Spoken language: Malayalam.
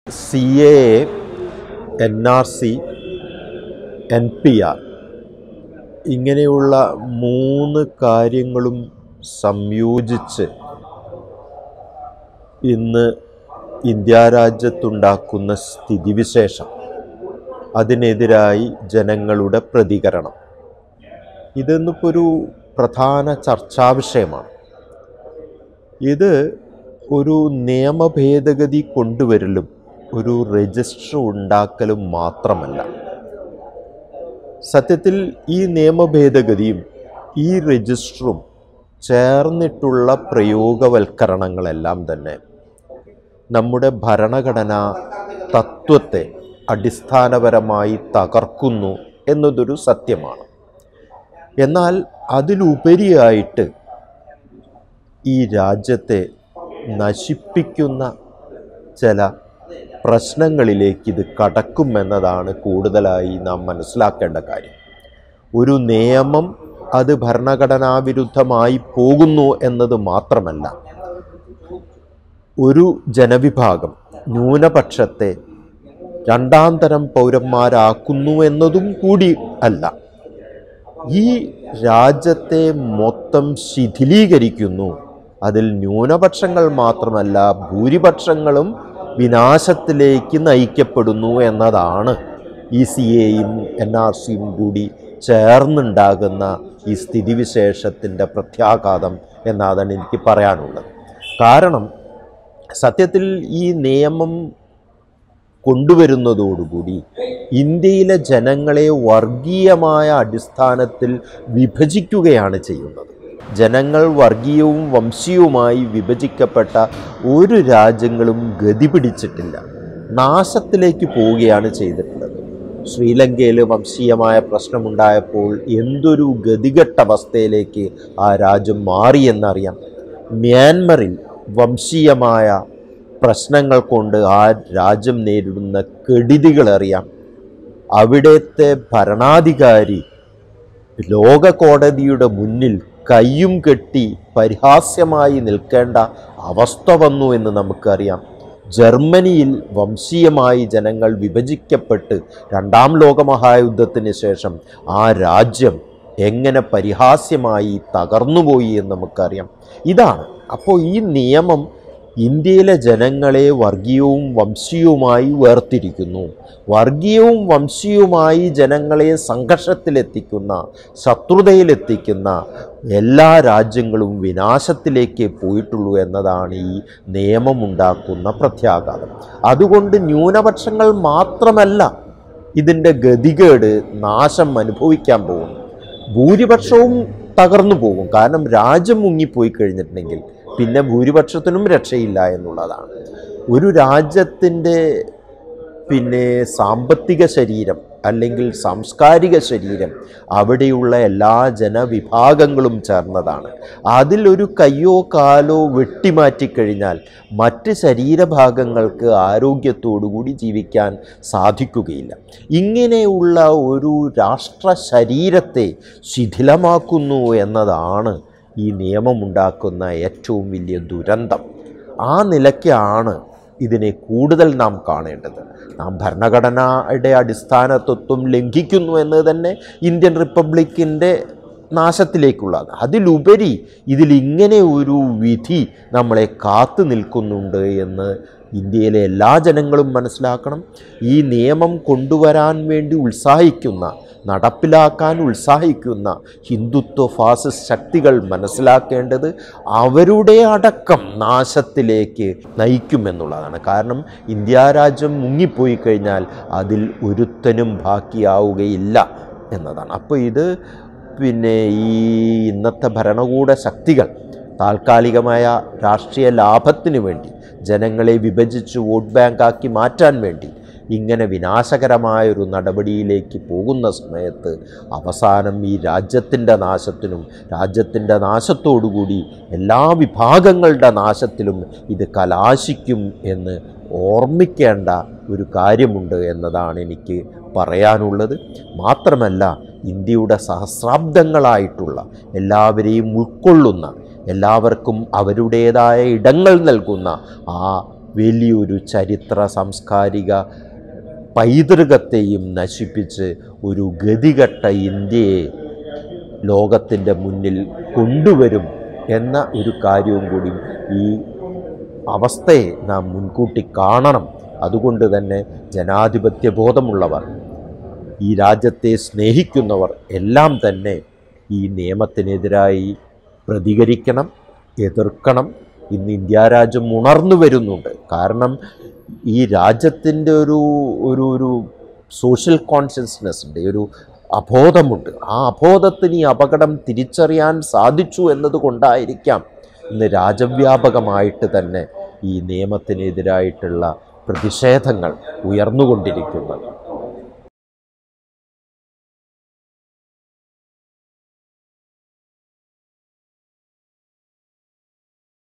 C A N R C N P R ഇങ്ങനെയുള്ള മൂന്ന് കാര്യങ്ങളും സംയോജിച്ച് ഇന്ന് ഇന്ത്യ രാജ്യത്തുണ്ടാക്കുന്ന സ്ഥിതിവിശേഷം അതിനെതിരായി ജനങ്ങളുടെ പ്രതികരണം ഇന്നിപ്പോൾ ഒരു പ്രധാന ചർച്ചാ വിഷയമാണ് ഇത് ഒരു നിയമ ഭേദഗതി കൊണ്ടുവരലും ഒരു രജിസ്റ്റർ ഉണ്ടാക്കലും മാത്രമല്ല സത്യത്തിൽ ഈ നിയമ ഭേദഗതിയും ഈ രജിസ്റ്ററും ചേർന്നിട്ടുള്ള പ്രയോഗവൽക്കരണങ്ങളെല്ലാം തന്നെ നമ്മുടെ ഭരണഘടനാ തത്വത്തെ അടിസ്ഥാനപരമായി തകർക്കുന്നു എന്നതൊരു സത്യമാണ് എന്നാൽ അതിലുപരിയായിട്ട് ഈ രാജ്യത്തെ നശിപ്പിക്കുന്ന ചില പ്രശ്നങ്ങളിലേക്ക് ഇത് കടക്കുമെന്നതാണ് കൂടുതലായി നാം മനസ്സിലാക്കേണ്ട കാര്യം ഒരു നിയമം അത് ഭരണഘടനാ വിരുദ്ധമായി പോകുന്നു എന്നത് മാത്രമല്ല ഒരു ജനവിഭാഗം ന്യൂനപക്ഷത്തെ രണ്ടാം തരം പൗരന്മാരാക്കുന്നു എന്നതും കൂടി അല്ല ഈ രാജ്യത്തെ മൊത്തം ശിഥിലീകരിക്കുന്നു അതിൽ ന്യൂനപക്ഷങ്ങൾ മാത്രമല്ല ഭൂരിപക്ഷങ്ങളും വിനാശത്തിലേക്ക് നയിക്കപ്പെടുന്നു എന്നതാണ് ഈ സി എയും എൻ ആർ സിയും കൂടി ചേർന്നുണ്ടാകുന്ന ഈ സ്ഥിതിവിശേഷത്തിൻ്റെ പ്രത്യാഘാതം എന്നതാണ് എനിക്ക് പറയാനുള്ളത് കാരണം സത്യത്തിൽ ഈ നിയമം കൊണ്ടുവരുന്നതോടുകൂടി ഇന്ത്യയിലെ ജനങ്ങളെ വർഗീയമായ അടിസ്ഥാനത്തിൽ വിഭജിക്കുകയാണ് ചെയ്യുന്നത് ജനങ്ങൾ വർഗീയവും വംശീയവുമായി വിഭജിക്കപ്പെട്ട ഒരു രാജ്യങ്ങളും ഗതി പിടിച്ചിട്ടില്ല നാശത്തിലേക്ക് പോവുകയാണ് ചെയ്തിട്ടുള്ളത് ശ്രീലങ്കയിൽ വംശീയമായ പ്രശ്നമുണ്ടായപ്പോൾ എന്തൊരു ഗതികെട്ട അവസ്ഥയിലേക്ക് ആ രാജ്യം മാറിയെന്നറിയാം മ്യാൻമറിൽ വംശീയമായ പ്രശ്നങ്ങൾ കൊണ്ട് ആ രാജ്യം നേരിടുന്ന കെടുതികളറിയാം അവിടുത്തെ ഭരണാധികാരി ലോക കോടതിയുടെ മുന്നിൽ കയ്യും കെട്ടി പരിഹാസ്യമായി നിൽക്കേണ്ട അവസ്ഥ വന്നു എന്ന് നമുക്കറിയാം ജർമ്മനിയിൽ വംശീയമായി ജനങ്ങൾ വിഭജിക്കപ്പെട്ട് രണ്ടാം ലോകമഹായുദ്ധത്തിന് ശേഷം ആ രാജ്യം എങ്ങനെ പരിഹാസ്യമായി തകർന്നുപോയി എന്ന് നമുക്കറിയാം ഇതാണ് അപ്പോൾ ഈ നിയമം ഇന്ത്യയിലെ ജനങ്ങളെ വർഗീയവും വംശീയവുമായി വേർതിരിക്കുന്നു വർഗീയവും വംശീയവുമായി ജനങ്ങളെ സംഘർഷത്തിലെത്തിക്കുന്ന ശത്രുതയിലെത്തിക്കുന്ന എല്ലാ രാജ്യങ്ങളും വിനാശത്തിലേക്ക് പോയിട്ടുള്ളൂ എന്നതാണ് ഈ നിയമമുണ്ടാക്കുന്ന പ്രത്യാഘാതം അതുകൊണ്ട് ന്യൂനപക്ഷങ്ങൾ മാത്രമല്ല ഇതിൻ്റെ ഗതികേട് നാശം അനുഭവിക്കാൻ പോകുന്നു ഭൂരിപക്ഷവും തകർന്നു പോകും കാരണം രാജ്യം മുങ്ങിപ്പോയി കഴിഞ്ഞിട്ടുണ്ടെങ്കിൽ പിന്നെ ഭൂരിപക്ഷത്തിനും രക്ഷയില്ല എന്നുള്ളതാണ് ഒരു രാജ്യത്തിൻ്റെ പിന്നെ സാമ്പത്തിക ശരീരം അല്ലെങ്കിൽ സാംസ്കാരിക ശരീരം അവിടെയുള്ള എല്ലാ ജനവിഭാഗങ്ങളും ചേർന്നതാണ് അതിലൊരു കയ്യോ കാലോ വെട്ടിമാറ്റിക്കഴിഞ്ഞാൽ മറ്റ് ശരീരഭാഗങ്ങൾക്ക് ആരോഗ്യത്തോടുകൂടി ജീവിക്കാൻ സാധിക്കുകയില്ല ഇങ്ങനെയുള്ള ഒരു രാഷ്ട്ര ശരീരത്തെ ശിഥിലമാക്കുന്നു എന്നതാണ് ഈ നിയമമുണ്ടാക്കുന്ന ഏറ്റവും വലിയ ദുരന്തം ആ നിലയ്ക്കാണ് ഇതിനെ കൂടുതൽ നാം കാണേണ്ടത് നാം ഭരണഘടനയുടെ അടിസ്ഥാന തത്വം ലംഘിക്കുന്നു എന്ന് തന്നെ ഇന്ത്യൻ റിപ്പബ്ലിക്കിൻ്റെ നാശത്തിലേക്കുള്ളത് അതിലുപരി ഇതിലിങ്ങനെ ഒരു വിധി നമ്മളെ കാത്തു നിൽക്കുന്നുണ്ട് എന്ന് ഇന്ത്യയിലെ എല്ലാ ജനങ്ങളും മനസ്സിലാക്കണം ഈ നിയമം കൊണ്ടുവരാൻ വേണ്ടി ഉത്സാഹിക്കുന്ന നടപ്പിലാക്കാൻ ഉത്സാഹിക്കുന്ന ഹിന്ദുത്വ ഫാസിസ്റ്റ് ശക്തികൾ മനസ്സിലാക്കേണ്ടത് അവരുടെ അടക്കം നാശത്തിലേക്ക് നയിക്കുമെന്നുള്ളതാണ് കാരണം ഇന്ത്യ രാജ്യം മുങ്ങിപ്പോയി കഴിഞ്ഞാൽ അതിൽ ഒരുത്തനും ബാക്കിയാവുകയില്ല എന്നതാണ് അപ്പോൾ ഇത് പിന്നെ ഈ ഇന്നത്തെ ഭരണകൂട ശക്തികൾ താൽക്കാലികമായ രാഷ്ട്രീയ ലാഭത്തിന് വേണ്ടി ജനങ്ങളെ വിഭജിച്ച് വോട്ട് ബാങ്കാക്കി മാറ്റാൻ വേണ്ടി ഇങ്ങനെ വിനാശകരമായൊരു നടപടിയിലേക്ക് പോകുന്ന സമയത്ത് അവസാനം ഈ രാജ്യത്തിൻ്റെ നാശത്തിനും രാജ്യത്തിൻ്റെ നാശത്തോടുകൂടി എല്ലാ വിഭാഗങ്ങളുടെ നാശത്തിലും ഇത് കലാശിക്കും എന്ന് ഓർമ്മിക്കേണ്ട ഒരു കാര്യമുണ്ട് എന്നതാണ് എനിക്ക് പറയാനുള്ളത് മാത്രമല്ല ഇന്ത്യയുടെ സഹസ്രാബ്ദങ്ങളായിട്ടുള്ള എല്ലാവരെയും ഉൾക്കൊള്ളുന്ന എല്ലാവർക്കും അവരുടേതായ ഇടങ്ങൾ നൽകുന്ന ആ വലിയൊരു ചരിത്ര സാംസ്കാരിക പൈതൃകത്തെയും നശിപ്പിച്ച് ഒരു ഗതികെട്ട ഇന്ത്യയെ ലോകത്തിൻ്റെ മുന്നിൽ കൊണ്ടുവരും എന്ന ഒരു കാര്യവും കൂടി ഈ അവസ്ഥയെ നാം മുൻകൂട്ടി കാണണം അതുകൊണ്ട് തന്നെ ജനാധിപത്യ ബോധമുള്ളവർ ഈ രാജ്യത്തെ സ്നേഹിക്കുന്നവർ എല്ലാം തന്നെ ഈ നിയമത്തിനെതിരായി പ്രതികരിക്കണം എതിർക്കണം ഇന്ന് ഇന്ത്യ രാജ്യം ഉണർന്നു വരുന്നുണ്ട് കാരണം ഈ രാജ്യത്തിൻ്റെ ഒരു ഒരു ഒരു സോഷ്യൽ കോൺഷ്യസ്നെസ്സിൻ്റെ ഒരു അബോധമുണ്ട് ആ അബോധത്തിന് ഈ അപകടം തിരിച്ചറിയാൻ സാധിച്ചു എന്നതുകൊണ്ടായിരിക്കാം ഇന്ന് രാജ്യവ്യാപകമായിട്ട് തന്നെ ഈ നിയമത്തിനെതിരായിട്ടുള്ള പ്രതിഷേധങ്ങൾ ഉയർന്നുകൊണ്ടിരിക്കുന്നത്